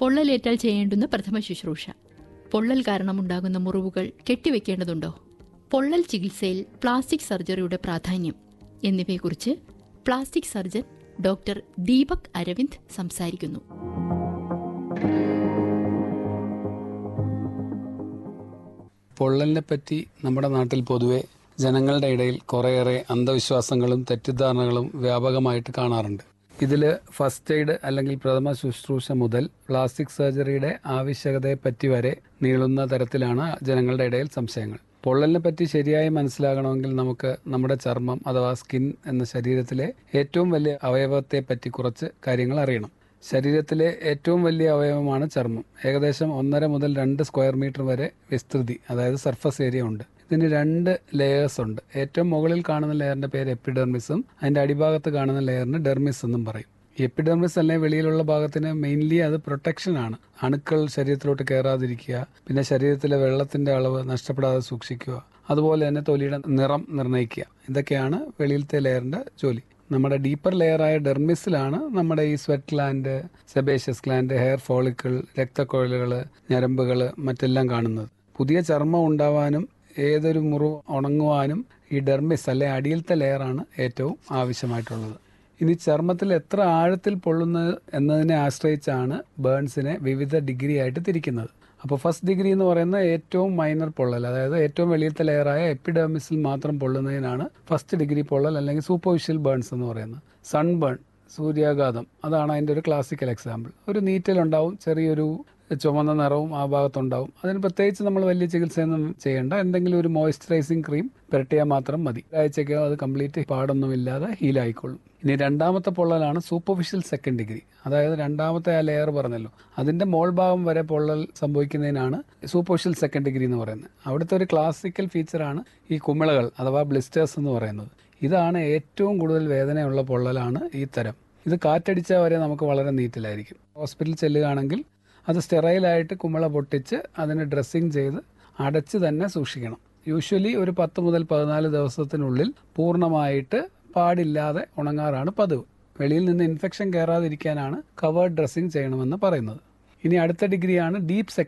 പൊള്ളലേറ്റാൽ ചെയ്യേണ്ടുന്ന പ്രഥമ ശുശ്രൂഷ പൊള്ളൽ കാരണമുണ്ടാകുന്ന മുറിവുകൾ കെട്ടിവെക്കേണ്ടതുണ്ടോ പൊള്ളൽ ചികിത്സയിൽ പ്ലാസ്റ്റിക് സർജറിയുടെ പ്രാധാന്യം എന്നിവയെക്കുറിച്ച് plastic surgeon doctor Deepak Aravind സംസാരിക്കുന്നു പൊള്ളലിനെ പറ്റി നമ്മുടെ നാട്ടിൽ പൊതുവെ ജനങ്ങളുടെ ഇടയിൽ കുറേയേറെ അന്ധവിശ്വാസങ്ങളും തെറ്റിദ്ധാരണകളും വ്യാപകമായിട്ട് കാണാറുണ്ട് ഇതിൽ ഫസ്റ്റ് എയ്ഡ് അല്ലെങ്കിൽ പ്രഥമ ശുശ്രൂഷ മുതൽ പ്ലാസ്റ്റിക് സർജറിയുടെ ആവശ്യകതയെപ്പറ്റി വരെ നീളുന്ന തരത്തിലാണ് ജനങ്ങളുടെ ഇടയിൽ സംശയങ്ങൾ പൊള്ളലിനെ പറ്റി ശരിയായി മനസ്സിലാകണമെങ്കിൽ നമുക്ക് നമ്മുടെ ചർമ്മം അഥവാ സ്കിൻ എന്ന ശരീരത്തിലെ ഏറ്റവും വലിയ അവയവത്തെ പറ്റി കുറച്ച് കാര്യങ്ങൾ അറിയണം ശരീരത്തിലെ ഏറ്റവും വലിയ അവയവമാണ് ചർമ്മം ഏകദേശം ഒന്നര മുതൽ രണ്ട് സ്ക്വയർ മീറ്റർ വരെ വിസ്തൃതി അതായത് സർഫസ് ഏരിയ ഉണ്ട് ഇതിന് രണ്ട് ലെയേഴ്സ് ഉണ്ട് ഏറ്റവും മുകളിൽ കാണുന്ന ലെയറിന്റെ പേര് എപ്പിഡെർമിസും അതിന്റെ അടിഭാഗത്ത് കാണുന്ന ലെയറിന് ഡെർമിസ് എന്നും പറയും ഈ എപ്പിഡെർമിസ് അല്ലെങ്കിൽ വെളിയിലുള്ള ഭാഗത്തിന് മെയിൻലി അത് പ്രൊട്ടക്ഷൻ ആണ് അണുക്കൾ ശരീരത്തിലോട്ട് കയറാതിരിക്കുക പിന്നെ ശരീരത്തിലെ വെള്ളത്തിന്റെ അളവ് നഷ്ടപ്പെടാതെ സൂക്ഷിക്കുക അതുപോലെ തന്നെ തൊലിയുടെ നിറം നിർണ്ണയിക്കുക ഇതൊക്കെയാണ് വെളിയിലത്തെ ലെയറിന്റെ ജോലി നമ്മുടെ ഡീപ്പർ ലെയറായ ഡെർമിസിലാണ് നമ്മുടെ ഈ sweat gland sebaceous gland hair follicle രക്തക്കൊഴലുകൾ ഞരമ്പുകൾ മറ്റെല്ലാം കാണുന്നത് പുതിയ ചർമ്മം ഉണ്ടാവാനും ഏതൊരു മുറിവ് ഉണങ്ങുവാനും ഈ ഡെർമിസ് അല്ലെ അടിയിലത്തെ ലെയറാണ് ഏറ്റവും ആവശ്യമായിട്ടുള്ളത് ഇനി ചർമ്മത്തിൽ എത്ര ആഴത്തിൽ പൊള്ളുന്നത് എന്നതിനെ ആശ്രയിച്ചാണ് ബേൺസിനെ വിവിധ ഡിഗ്രി ആയിട്ട് തിരിക്കുന്നത് അപ്പോൾ ഫസ്റ്റ് ഡിഗ്രി എന്ന് പറയുന്ന ഏറ്റവും മൈനർ പൊള്ളൽ അതായത് ഏറ്റവും വെളിയിലത്തെ ലെയറായ എപ്പിഡെർമിസിൽ മാത്രം പൊള്ളുന്നതിനാണ് ഫസ്റ്റ് ഡിഗ്രി പൊള്ളൽ അല്ലെങ്കിൽ സൂപ്പർഫിഷ്യൽ ബേൺസ് എന്ന് പറയുന്നത് സൺബേൺ സൂര്യാഘാതം അതാണ് അതിൻ്റെ ഒരു ക്ലാസിക്കൽ എക്സാമ്പിൾ ഒരു നീറ്റലുണ്ടാവും ചെറിയൊരു ചുമന്ന നിറവും ആ ഭാഗത്തുണ്ടാവും അതിന് പ്രത്യേകിച്ച് നമ്മൾ വലിയ ചികിത്സയൊന്നും ചെയ്യേണ്ട എന്തെങ്കിലും ഒരു മോയ്സ്ചറൈസിങ് ക്രീം പുരട്ടിയാൽ മാത്രം മതി ഒരാഴ്ചയ്ക്കോ അത് കംപ്ലീറ്റ് പാടൊന്നുമില്ലാതെ ഹീലായിക്കൊള്ളും ഇനി രണ്ടാമത്തെ പൊള്ളലാണ് സൂപ്പർഫിഷ്യൽ സെക്കൻഡ് ഡിഗ്രി അതായത് രണ്ടാമത്തെ ആ ലെയർ പറഞ്ഞല്ലോ അതിന്റെ മോൾ ഭാഗം വരെ പൊള്ളൽ സംഭവിക്കുന്നതിനാണ് സൂപ്പർഫിഷ്യൽ സെക്കൻഡ് ഡിഗ്രി എന്ന് പറയുന്നത് അവിടുത്തെ ഒരു ക്ലാസിക്കൽ ഫീച്ചറാണ് ഈ കുമിളകൾ അഥവാ ബ്ലിസ്റ്റേഴ്സ് എന്ന് പറയുന്നത് ഇതാണ് ഏറ്റവും കൂടുതൽ വേദനയുള്ള പൊള്ളലാണ് ഈ തരം ഇത് കാറ്റടിച്ചാൽ വരെ നമുക്ക് വളരെ നീറ്റിലായിരിക്കും ഹോസ്പിറ്റലിൽ ചെല്ലുകയാണെങ്കിൽ അത് സ്റ്റെറൈലായിട്ട് കുമിള പൊട്ടിച്ച് അതിന് ഡ്രസ്സിങ് ചെയ്ത് അടച്ച് തന്നെ സൂക്ഷിക്കണം യൂഷ്വലി ഒരു പത്ത് മുതൽ പതിനാല് ദിവസത്തിനുള്ളിൽ പൂർണ്ണമായിട്ട് പാടില്ലാതെ ഉണങ്ങാറാണ് പതിവ് വെളിയിൽ നിന്ന് ഇൻഫെക്ഷൻ കയറാതിരിക്കാനാണ് കവേർഡ് ഡ്രസ്സിങ് ചെയ്യണമെന്ന് പറയുന്നത് ഇനി അടുത്ത ഡിഗ്രിയാണ് ഡീപ്പ്